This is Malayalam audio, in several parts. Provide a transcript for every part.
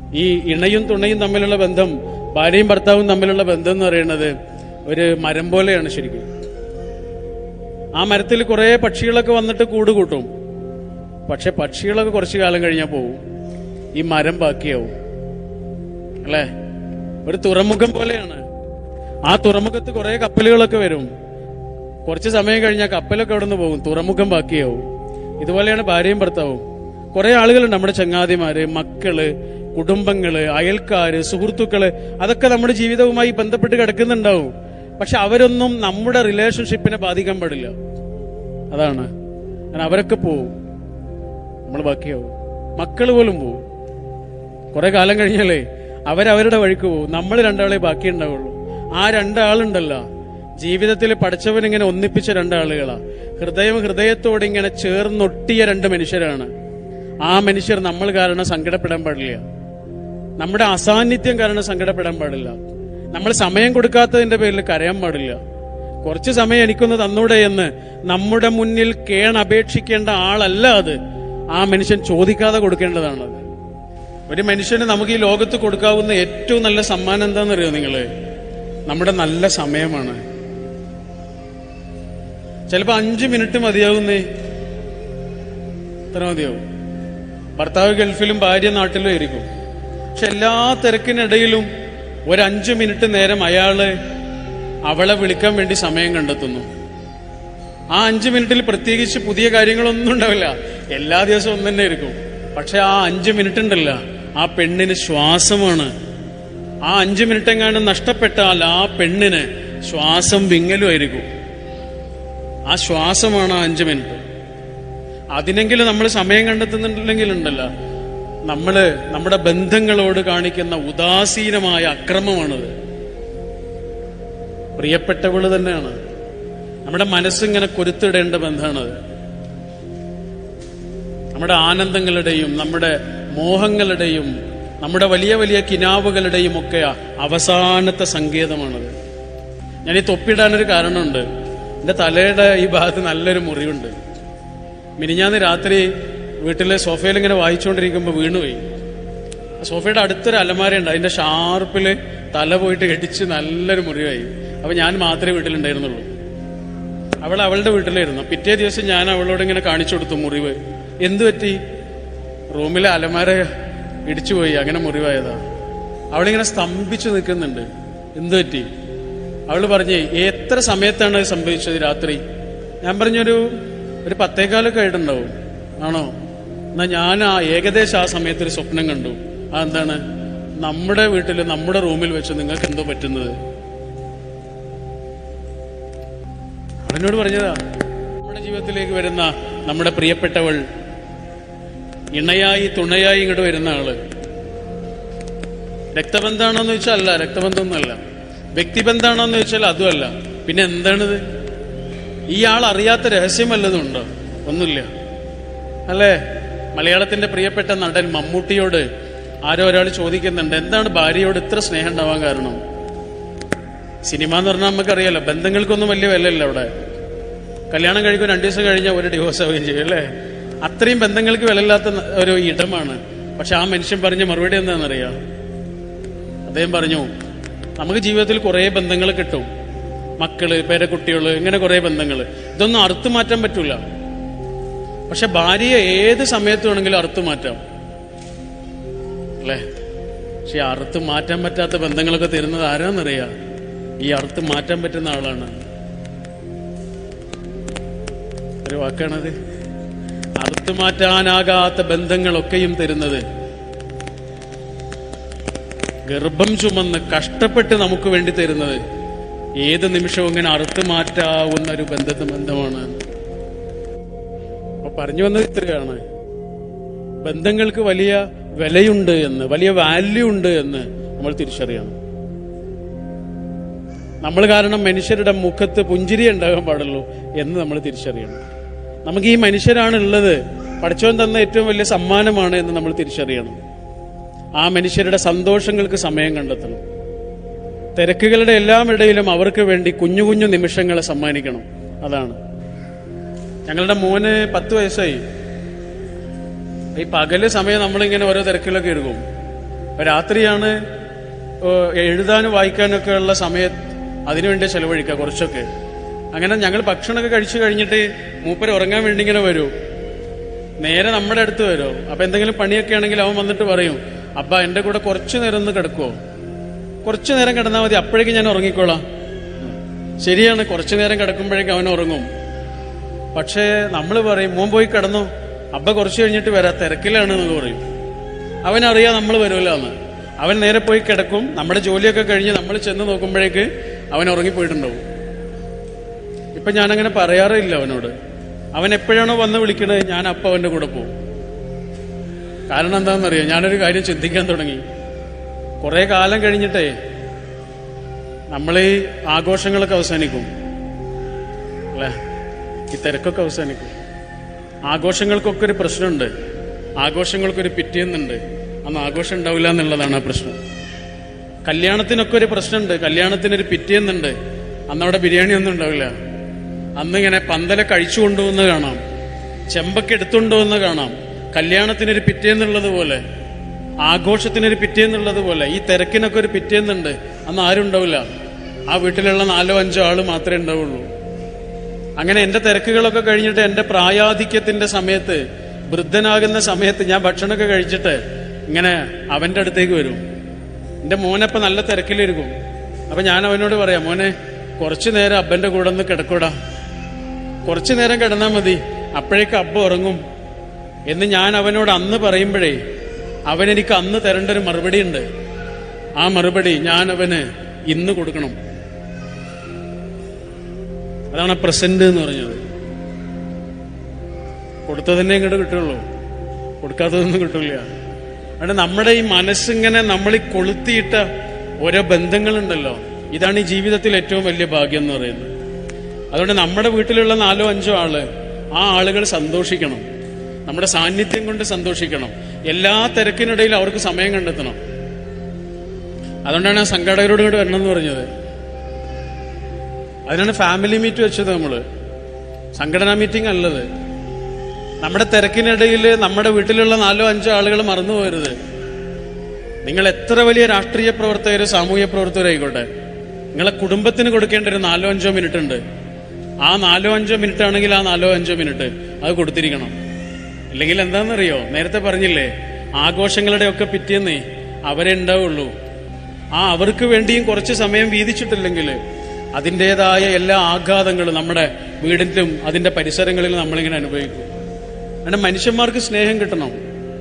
ഈ ഇണയും തുണയും തമ്മിലുള്ള ബന്ധം ഭാര്യയും ഭർത്താവും തമ്മിലുള്ള ബന്ധം എന്ന് പറയുന്നത് ഒരു മരം പോലെയാണ് ശരിക്കും ആ മരത്തിൽ കുറെ പക്ഷികളൊക്കെ വന്നിട്ട് കൂട് കൂട്ടും പക്ഷെ പക്ഷികളൊക്കെ കുറച്ചു കാലം കഴിഞ്ഞാൽ പോവും ഈ മരം ബാക്കിയാവും അല്ലേ ഒരു തുറമുഖം പോലെയാണ് ആ തുറമുഖത്ത് കുറെ കപ്പലുകളൊക്കെ വരും കുറച്ച് സമയം കഴിഞ്ഞാൽ കപ്പലൊക്കെ അവിടെ നിന്ന് പോകും തുറമുഖം ബാക്കിയാവും ഇതുപോലെയാണ് ഭാര്യയും ഭർത്താവും കുറെ ആളുകളുണ്ട് നമ്മുടെ ചങ്ങാതിമാര് മക്കള് കുടുംബങ്ങള് അയൽക്കാര് സുഹൃത്തുക്കള് അതൊക്കെ നമ്മുടെ ജീവിതവുമായി ബന്ധപ്പെട്ട് കിടക്കുന്നുണ്ടാവും പക്ഷെ അവരൊന്നും നമ്മുടെ റിലേഷൻഷിപ്പിനെ ബാധിക്കാൻ പാടില്ല അതാണ് കാരണം അവരൊക്കെ പോവും നമ്മൾ ബാക്കിയാവും മക്കള് പോലും പോവും കുറെ കാലം കഴിഞ്ഞാലേ അവരവരുടെ വഴിക്ക് പോകും നമ്മൾ രണ്ടാളെ ബാക്കി ഉണ്ടാവുള്ളൂ ആ രണ്ടാളുണ്ടല്ലോ ജീവിതത്തിൽ പഠിച്ചവൻ ഇങ്ങനെ ഒന്നിപ്പിച്ച രണ്ടാളുകളാ ഹൃദയം ഹൃദയത്തോട് ഇങ്ങനെ ചേർന്നൊട്ടിയ രണ്ട് മനുഷ്യരാണ് ആ മനുഷ്യർ നമ്മൾ കാരണം സങ്കടപ്പെടാൻ പാടില്ല നമ്മുടെ അസാന്നിധ്യം കാരണം സങ്കടപ്പെടാൻ പാടില്ല നമ്മൾ സമയം കൊടുക്കാത്തതിന്റെ പേരിൽ കരയാൻ പാടില്ല കുറച്ച് സമയം എനിക്കൊന്ന് തന്നൂടെ എന്ന് നമ്മുടെ മുന്നിൽ കേണപേക്ഷിക്കേണ്ട ആളല്ല അത് ആ മനുഷ്യൻ ചോദിക്കാതെ കൊടുക്കേണ്ടതാണത് ഒരു മനുഷ്യന് നമുക്ക് ഈ ലോകത്ത് കൊടുക്കാവുന്ന ഏറ്റവും നല്ല സമ്മാനം എന്താണെന്നറിയോ നിങ്ങള് നമ്മുടെ നല്ല സമയമാണ് ചിലപ്പോ അഞ്ചു മിനിറ്റ് മതിയാവുന്നേ എത്ര മതിയാവും ഭർത്താവ് ഗൾഫിലും ഭാര്യ നാട്ടിലും ആയിരിക്കും പക്ഷെ എല്ലാ തിരക്കിനിടയിലും ഒരു അഞ്ചു മിനിറ്റ് നേരം അയാള് അവളെ വിളിക്കാൻ വേണ്ടി സമയം കണ്ടെത്തുന്നു ആ അഞ്ചു മിനിറ്റിൽ പ്രത്യേകിച്ച് പുതിയ കാര്യങ്ങളൊന്നും ഉണ്ടാവില്ല എല്ലാ ദിവസവും ഒന്നു തന്നെ ആയിരിക്കും പക്ഷെ ആ അഞ്ചു മിനിറ്റ് ഉണ്ടല്ല ആ പെണ്ണിന് ശ്വാസമാണ് ആ അഞ്ചു മിനിറ്റ് എങ്ങാണ്ട് നഷ്ടപ്പെട്ടാൽ ആ പെണ്ണിന് ശ്വാസം വിങ്ങലുമായിരിക്കും ആ ശ്വാസമാണ് ആ അഞ്ചു മിനിറ്റ് അതിനെങ്കിലും നമ്മൾ സമയം കണ്ടെത്തുന്നുണ്ടെങ്കിൽ ഉണ്ടല്ലോ നമ്മള് നമ്മുടെ ബന്ധങ്ങളോട് കാണിക്കുന്ന ഉദാസീനമായ അക്രമമാണത് പ്രിയപ്പെട്ടവള് തന്നെയാണ് നമ്മുടെ മനസ്സിങ്ങനെ കൊരുത്തിടേണ്ട ബന്ധമാണത് നമ്മുടെ ആനന്ദങ്ങളുടെയും നമ്മുടെ മോഹങ്ങളുടെയും നമ്മുടെ വലിയ വലിയ കിനാവുകളുടെയും ഒക്കെ അവസാനത്തെ സങ്കേതമാണത് ഞാൻ ഈ തൊപ്പിടാനൊരു കാരണമുണ്ട് എന്റെ തലയുടെ ഈ ഭാഗത്ത് നല്ലൊരു മുറിവുണ്ട് മിനിഞ്ഞാന്ന് രാത്രി വീട്ടിലെ സോഫയിൽ ഇങ്ങനെ വായിച്ചുകൊണ്ടിരിക്കുമ്പോൾ വീണുപോയി ആ സോഫയുടെ അടുത്തൊരു അലമാരയുണ്ട് അതിന്റെ ഷാർപ്പില് തല പോയിട്ട് ഇടിച്ച് നല്ലൊരു മുറിവായി അപ്പൊ ഞാൻ മാത്രമേ വീട്ടിലുണ്ടായിരുന്നുള്ളൂ അവൾ അവളുടെ വീട്ടിലായിരുന്നു പിറ്റേ ദിവസം ഞാൻ അവളോട് ഇങ്ങനെ കാണിച്ചു കൊടുത്തു മുറിവ് എന്തു പറ്റി റൂമിലെ അലമാര ഇടിച്ചുപോയി അങ്ങനെ മുറിവായതാ അവളിങ്ങനെ സ്തംഭിച്ചു നിൽക്കുന്നുണ്ട് എന്തു പറ്റി അവള് പറഞ്ഞേ എത്ര സമയത്താണ് ഇത് സംഭവിച്ചത് രാത്രി ഞാൻ പറഞ്ഞൊരു ഒരു പത്തേകാലൊക്കെ ആയിട്ടുണ്ടാവും ആണോ എന്നാ ഞാൻ ആ ഏകദേശം ആ സമയത്ത് ഒരു സ്വപ്നം കണ്ടു ആ എന്താണ് നമ്മുടെ വീട്ടിൽ നമ്മുടെ റൂമിൽ വെച്ച് നിങ്ങൾക്ക് എന്തോ പറ്റുന്നത് അവനോട് പറഞ്ഞതാ നമ്മുടെ ജീവിതത്തിലേക്ക് വരുന്ന നമ്മുടെ പ്രിയപ്പെട്ടവൾ ഇണയായി തുണയായി ഇങ്ങോട്ട് വരുന്ന ആള് രക്തബന്ധാണോന്ന് ചോദിച്ചാൽ അല്ല രക്തബന്ധമൊന്നുമല്ല വ്യക്തിബന്ധാണോന്ന് ചോദിച്ചാൽ അതുമല്ല പിന്നെ എന്താണിത് ഈ ആൾ അറിയാത്ത രഹസ്യം വല്ലതും ഉണ്ടോ ഒന്നുമില്ല അല്ലേ മലയാളത്തിന്റെ പ്രിയപ്പെട്ട നടൻ മമ്മൂട്ടിയോട് ആരോ ഒരാൾ ചോദിക്കുന്നുണ്ട് എന്താണ് ഭാര്യയോട് ഇത്ര സ്നേഹം ഉണ്ടാവാൻ കാരണം സിനിമ എന്ന് പറഞ്ഞാൽ നമുക്കറിയാലോ ബന്ധങ്ങൾക്കൊന്നും വലിയ വിലയില്ല അവിടെ കല്യാണം കഴിക്കും രണ്ടു ദിവസം കഴിഞ്ഞാൽ ഒരു ഡിവോഴ്സ് ആവുകയും ചെയ്യും അല്ലേ അത്രയും ബന്ധങ്ങൾക്ക് വിലയില്ലാത്ത ഒരു ഇടമാണ് പക്ഷെ ആ മനുഷ്യൻ പറഞ്ഞ മറുപടി എന്താണെന്നറിയാം അദ്ദേഹം പറഞ്ഞു നമുക്ക് ജീവിതത്തിൽ കുറേ ബന്ധങ്ങൾ കിട്ടും മക്കള് പേരക്കുട്ടികള് ഇങ്ങനെ കുറേ ബന്ധങ്ങൾ ഇതൊന്നും അറുത്തു മാറ്റാൻ പറ്റൂല പക്ഷെ ഭാര്യയെ ഏത് സമയത്ത് വേണമെങ്കിലും അറുത്തു മാറ്റാം അല്ലേ പക്ഷെ അറുത്ത് മാറ്റാൻ പറ്റാത്ത ബന്ധങ്ങളൊക്കെ തരുന്നത് ആരാന്നറിയാം ഈ അറുത്ത് മാറ്റാൻ പറ്റുന്ന ആളാണ് ഒരു വാക്കാണത് അറുത്ത് മാറ്റാനാകാത്ത ബന്ധങ്ങളൊക്കെയും തരുന്നത് ഗർഭം ചുമന്ന് കഷ്ടപ്പെട്ട് നമുക്ക് വേണ്ടി തരുന്നത് ഏത് നിമിഷവും ഇങ്ങനെ അറുത്ത് മാറ്റാവുന്ന ഒരു ബന്ധത്തെ ബന്ധമാണ് അപ്പൊ പറഞ്ഞു വന്നത് ഇത്രയാണ് ബന്ധങ്ങൾക്ക് വലിയ വിലയുണ്ട് എന്ന് വലിയ വാല്യൂ ഉണ്ട് എന്ന് നമ്മൾ തിരിച്ചറിയണം നമ്മൾ കാരണം മനുഷ്യരുടെ മുഖത്ത് പുഞ്ചിരി ഉണ്ടാകാൻ പാടുള്ളൂ എന്ന് നമ്മൾ തിരിച്ചറിയണം നമുക്ക് ഈ മനുഷ്യരാണ് ഉള്ളത് പഠിച്ചവൻ തന്ന ഏറ്റവും വലിയ സമ്മാനമാണ് എന്ന് നമ്മൾ തിരിച്ചറിയണം ആ മനുഷ്യരുടെ സന്തോഷങ്ങൾക്ക് സമയം കണ്ടെത്തണം തിരക്കുകളുടെ എല്ലാം ഇടയിലും അവർക്ക് വേണ്ടി കുഞ്ഞു കുഞ്ഞു നിമിഷങ്ങളെ സമ്മാനിക്കണം അതാണ് ഞങ്ങളുടെ മോന് പത്ത് വയസ്സായി ഈ പകല് സമയം നമ്മളിങ്ങനെ ഓരോ തിരക്കിലൊക്കെ എടുക്കും അപ്പൊ രാത്രിയാണ് ഓ, എഴുതാനും വായിക്കാനൊക്കെ ഉള്ള സമയം അതിനുവേണ്ടി ചെലവഴിക്കുക കുറച്ചൊക്കെ അങ്ങനെ ഞങ്ങൾ ഭക്ഷണമൊക്കെ കഴിച്ചു കഴിഞ്ഞിട്ട് മൂപ്പര് ഉറങ്ങാൻ വേണ്ടി ഇങ്ങനെ വരൂ നേരെ നമ്മുടെ അടുത്ത് വരും അപ്പൊ എന്തെങ്കിലും പണിയൊക്കെ ആണെങ്കിൽ അവൻ വന്നിട്ട് പറയും അബ്ബ എന്റെ കൂടെ കുറച്ചു നേരം ഒന്ന് കിടക്കുവോ കുറച്ചു നേരം കിടന്നാൽ മതി അപ്പോഴേക്കും ഞാൻ ഉറങ്ങിക്കോളാം ശരിയാണ് കുറച്ചു നേരം കിടക്കുമ്പോഴേക്കും അവൻ ഉറങ്ങും പക്ഷേ നമ്മൾ പറയും മോൻ പോയി കിടന്നു അബ്ബ കുറച്ച് കഴിഞ്ഞിട്ട് വരാ തിരക്കിലാണ് എന്ന് പറയും അവനറിയാം നമ്മൾ വരുമല്ലോ എന്ന് അവൻ നേരെ പോയി കിടക്കും നമ്മുടെ ജോലിയൊക്കെ കഴിഞ്ഞ് നമ്മൾ ചെന്ന് നോക്കുമ്പോഴേക്ക് അവൻ ഉറങ്ങിപ്പോയിട്ടുണ്ടാവും ഇപ്പൊ ഞാനങ്ങനെ പറയാറില്ല അവനോട് അവൻ എപ്പോഴാണോ വന്ന് വിളിക്കണത് ഞാൻ അപ്പ അവന്റെ കൂടെ പോകും കാരണം എന്താണെന്നറിയോ ഞാനൊരു കാര്യം ചിന്തിക്കാൻ തുടങ്ങി കുറെ കാലം കഴിഞ്ഞിട്ടേ നമ്മൾ ഈ ആഘോഷങ്ങളൊക്കെ അവസാനിക്കും അല്ലേ ഈ തിരക്കൊക്കെ അവസാനിക്കും ആഘോഷങ്ങൾക്കൊക്കെ ഒരു പ്രശ്നമുണ്ട് ആഘോഷങ്ങൾക്കൊരു പിറ്റേന്നുണ്ട് അന്ന് ആഘോഷം ഉണ്ടാവില്ല എന്നുള്ളതാണ് ആ പ്രശ്നം കല്യാണത്തിനൊക്കെ ഒരു പ്രശ്നമുണ്ട് കല്യാണത്തിനൊരു പിറ്റേന്നുണ്ട് അന്ന് അവിടെ ബിരിയാണി ഒന്നും ഉണ്ടാവില്ല അന്ന് ഇങ്ങനെ പന്തല കഴിച്ചു കൊണ്ടുപോകുന്നത് കാണാം ചെമ്പൊക്കെ എടുത്തുകൊണ്ടുപോകുന്ന കാണാം കല്യാണത്തിനൊരു പിറ്റേന്നുള്ളത് പോലെ ആഘോഷത്തിനൊരു പിറ്റേന്നുള്ളത് പോലെ ഈ തിരക്കിനൊക്കെ ഒരു പിറ്റേന്നുണ്ട് അന്ന് ആരും ഉണ്ടാവില്ല ആ വീട്ടിലുള്ള നാലോ അഞ്ചോ ആള് മാത്രമേ ഉണ്ടാവുള്ളൂ അങ്ങനെ എന്റെ തിരക്കുകളൊക്കെ കഴിഞ്ഞിട്ട് എന്റെ പ്രായാധിക്യത്തിന്റെ സമയത്ത് വൃദ്ധനാകുന്ന സമയത്ത് ഞാൻ ഭക്ഷണമൊക്കെ കഴിച്ചിട്ട് ഇങ്ങനെ അവന്റെ അടുത്തേക്ക് വരും എന്റെ മോനപ്പ നല്ല തിരക്കിലിരിക്കും അപ്പൊ ഞാൻ അവനോട് പറയാം മോനെ കുറച്ചു നേരം അബ്ബന്റെ കൂടെ ഒന്ന് കിടക്കൂടാ കുറച്ചു നേരം കിടന്നാൽ മതി അപ്പോഴേക്ക് അബ്ബ ഉറങ്ങും എന്ന് ഞാൻ അവനോട് അന്ന് പറയുമ്പോഴേ അവനെനിക്ക് അന്ന് തരേണ്ട ഒരു മറുപടി ഉണ്ട് ആ മറുപടി ഞാൻ അവന് ഇന്ന് കൊടുക്കണം അതാണ് പ്രസന്റ് എന്ന് പറഞ്ഞത് കൊടുത്തതന്നെ ഇങ്ങോട്ട് കിട്ടുള്ളൂ കൊടുക്കാത്തതൊന്നും കിട്ടില്ല അതുകൊണ്ട് നമ്മുടെ ഈ മനസ്സിങ്ങനെ നമ്മൾ ഈ കൊളുത്തിയിട്ട ഓരോ ബന്ധങ്ങളുണ്ടല്ലോ ഇതാണ് ഈ ജീവിതത്തിൽ ഏറ്റവും വലിയ ഭാഗ്യം എന്ന് പറയുന്നത് അതുകൊണ്ട് നമ്മുടെ വീട്ടിലുള്ള നാലോ അഞ്ചോ ആള് ആ ആളുകൾ സന്തോഷിക്കണം നമ്മുടെ സാന്നിധ്യം കൊണ്ട് സന്തോഷിക്കണം എല്ലാ തിരക്കിനിടയിൽ അവർക്ക് സമയം കണ്ടെത്തണം അതുകൊണ്ടാണ് ഞാൻ സംഘാടകരോട് കൂടെ വരണം എന്ന് പറഞ്ഞത് അതിനാണ് ഫാമിലി മീറ്റ് വെച്ചത് നമ്മള് സംഘടനാ മീറ്റിംഗ് അല്ലത് നമ്മുടെ തിരക്കിനിടയിൽ നമ്മുടെ വീട്ടിലുള്ള നാലോ അഞ്ചോ ആളുകൾ മറന്നു പോകരുത് നിങ്ങൾ എത്ര വലിയ രാഷ്ട്രീയ പ്രവർത്തകരോ സാമൂഹ്യ പ്രവർത്തകരോ ആയിക്കോട്ടെ നിങ്ങളെ കുടുംബത്തിന് കൊടുക്കേണ്ട ഒരു നാലോ അഞ്ചോ മിനിറ്റ് ഉണ്ട് ആ നാലോ അഞ്ചോ മിനിറ്റ് ആണെങ്കിൽ ആ നാലോ അഞ്ചോ മിനിറ്റ് അത് കൊടുത്തിരിക്കണം ഇല്ലെങ്കിൽ എന്താണെന്നറിയോ നേരത്തെ പറഞ്ഞില്ലേ ആഘോഷങ്ങളുടെ ഒക്കെ പിറ്റേന്നേ അവരെ ഉണ്ടാവുള്ളൂ ആ അവർക്ക് വേണ്ടിയും കുറച്ച് സമയം വീതിച്ചിട്ടില്ലെങ്കിൽ അതിൻ്റെതായ എല്ലാ ആഘാതങ്ങളും നമ്മുടെ വീടിലും അതിന്റെ പരിസരങ്ങളിലും നമ്മളിങ്ങനെ അനുഭവിക്കും അങ്ങനെ മനുഷ്യന്മാർക്ക് സ്നേഹം കിട്ടണം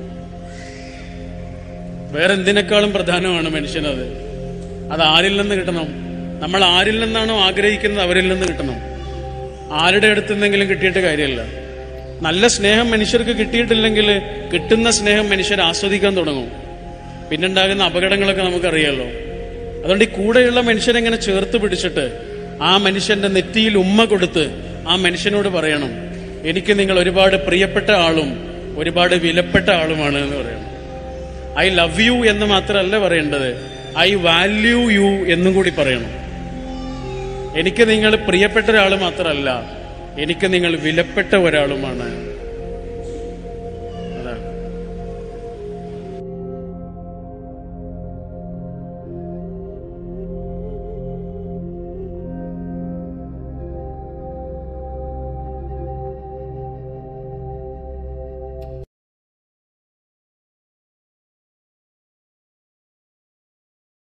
വേറെ എന്തിനേക്കാളും പ്രധാനമാണ് മനുഷ്യനത് അത് ആരിൽ നിന്ന് കിട്ടണം നമ്മൾ ആരിൽ നിന്നാണോ ആഗ്രഹിക്കുന്നത് അവരിൽ നിന്ന് കിട്ടണം ആരുടെ അടുത്ത് നിന്നെങ്കിലും കിട്ടിയിട്ട് കാര്യമല്ല നല്ല സ്നേഹം മനുഷ്യർക്ക് കിട്ടിയിട്ടില്ലെങ്കിൽ കിട്ടുന്ന സ്നേഹം മനുഷ്യർ ആസ്വദിക്കാൻ തുടങ്ങും പിന്നുണ്ടാകുന്ന അപകടങ്ങളൊക്കെ നമുക്കറിയാലോ അതുകൊണ്ട് ഈ കൂടെയുള്ള മനുഷ്യരെങ്ങനെ ചേർത്ത് പിടിച്ചിട്ട് ആ മനുഷ്യന്റെ നെറ്റിയിൽ ഉമ്മ കൊടുത്ത് ആ മനുഷ്യനോട് പറയണം എനിക്ക് നിങ്ങൾ ഒരുപാട് പ്രിയപ്പെട്ട ആളും ഒരുപാട് വിലപ്പെട്ട ആളുമാണ് എന്ന് പറയണം ഐ ലവ് യു എന്ന് മാത്രമല്ല പറയേണ്ടത് ഐ വാല്യൂ യു എന്നും കൂടി പറയണം എനിക്ക് നിങ്ങൾ പ്രിയപ്പെട്ട ഒരാൾ മാത്രമല്ല എനിക്ക് നിങ്ങൾ വിലപ്പെട്ട ഒരാളുമാണ്